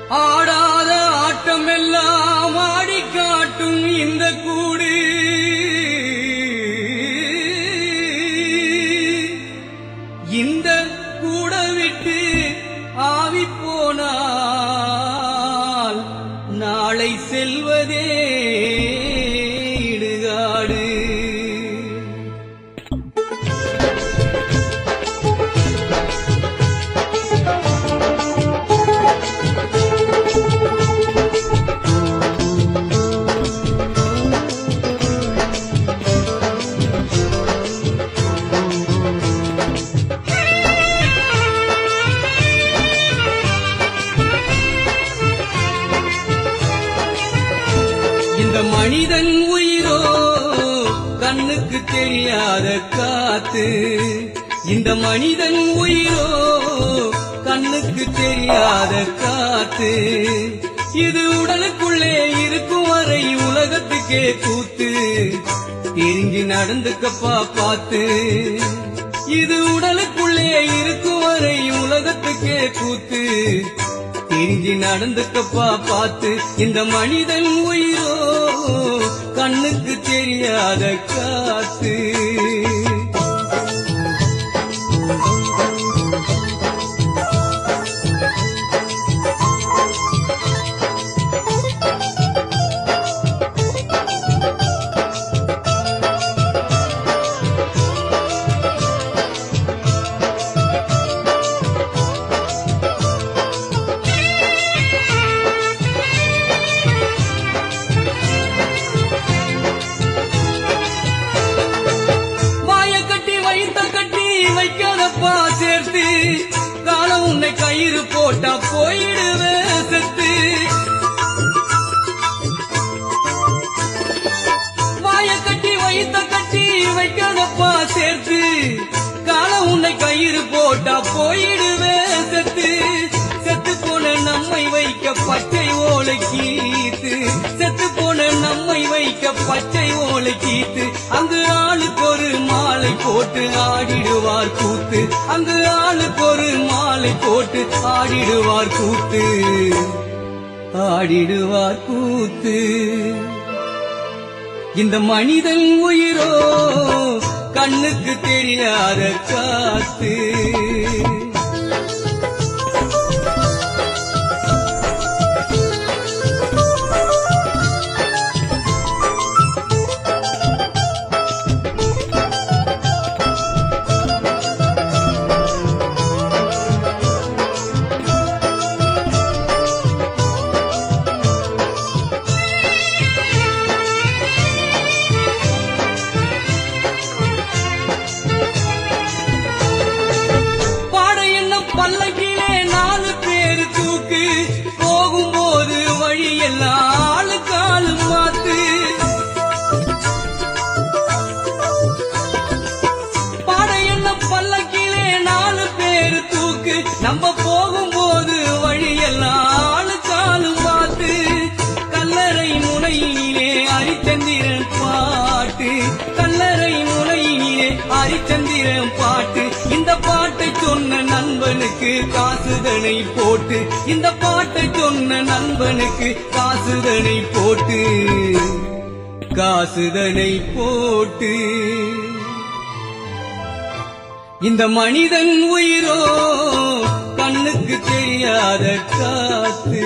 ஆடாத ஆட்டமெல்லாம் ஆடி காட்டும் இந்த கூடு இந்த கூட விட்டு ஆவி போனால் நாளை செல்வதே இடுகாடு இந்த மனிதன் உயிரோ கண்ணுக்கு தெரியாத காத்து இந்த மனிதன் உயிரோ கண்ணுக்கு தெரியாத காத்து இது உடலுக்குள்ளே இருக்கும் வரை உலகத்துக்கே கூத்து தெரிஞ்சு நடந்துக்கப்பா பார்த்து இது உடலுக்குள்ளே இருக்கும் வரை உலகத்துக்கே கூத்து தெரிஞ்சு நடந்துக்கப்பா பார்த்து இந்த மனிதன் உயிரோ கண்ணுக்கு தெரியாத காத்து வாய கட்டி வைத்த கட்டி வைக்காதப்பா சேர்த்து காலம் உன்னை கயிறு போட்டா போயிடுவே செத்து வாய கட்டி வைத்த கட்டி வைக்காதப்பா சேர்த்து காலம் உன்னை கயிறு போட்டா போயிடுவே செத்து செத்து போன நம்மை வைக்க பச்சை ஓலை கீத்து செத்து போன நம்மை வைக்க பச்சை ஓலை கீத்து அங்கு ஆளுக்கு ஒரு மாலை போட்டு ஆடிடுவார் கூத்து அங்கு ஆளுக்கு ஒரு மாலை போட்டு ஆடிடுவார் கூத்து ஆடிடுவார் கூத்து இந்த மனிதன் உயிரோ கண்ணுக்கு தெரியாத காத்து பாட என்ன பல்லக்கிலே நாலு பேரு தூக்கு போகும்போது வழியெல்லாம் ஆளுக்கு ஆளு மாத்து பாட என்ன பல்லக்கிலே நாலு பேரு தூக்கு நம்ம போகும்போது வழியெல்லாம் ஆளுக்கு ஆளு மாத்து கல்லறை முனையிலே அரிச்சந்திரன் பாட்டு கல்லறை முனையிலே அரிச்சந்திரன் பாட்டு இந்த பாட்டை சொன்ன நண்பனுக்கு காசுதனை போட்டு இந்த பாட்டை சொன்ன நண்பனுக்கு காசுதனை போட்டு காசுதனை போட்டு இந்த மனிதன் உயிரோ கண்ணுக்கு தெரியாத காத்து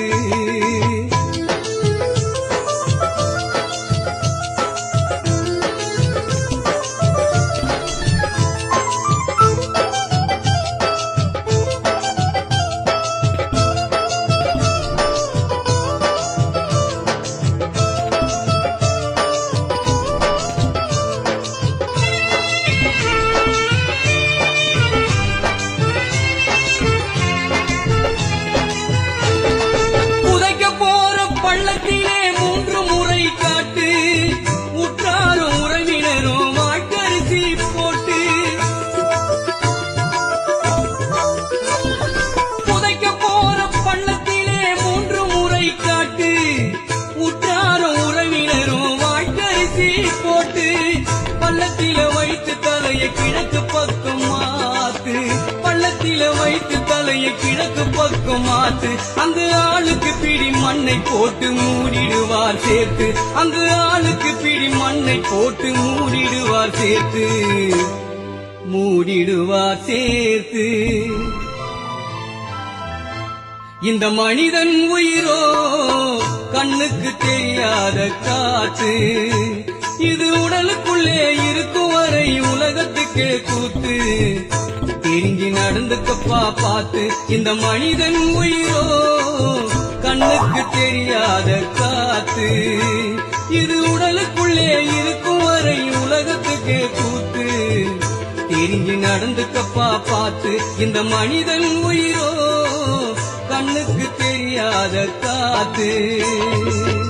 இடது பக்கம் மாத்து அந்த ஆளுக்கு பிடி மண்ணை போட்டு மூடிடுவார் சேர்த்து அந்த ஆளுக்கு பிடி மண்ணை போட்டு மூடிடுவார் சேர்த்து மூடிடுவார் சேர்த்து இந்த மனிதன் உயிரோ கண்ணுக்கு தெரியாத காத்து இது உடலுக்குள்ளே இருக்கும் வரை உலகத்துக்கே கூத்து தெரிஞ்சு நடந்துக்கப்பா பார்த்து இந்த மனிதன் உயிரோ கண்ணுக்கு தெரியாத காத்து இது உடலுக்குள்ளே இருக்கும் வரை உலகத்துக்கே கூத்து தெரிஞ்சு நடந்துக்கப்பா பார்த்து இந்த மனிதன் உயிரோ கண்ணுக்கு தெரியாத காத்து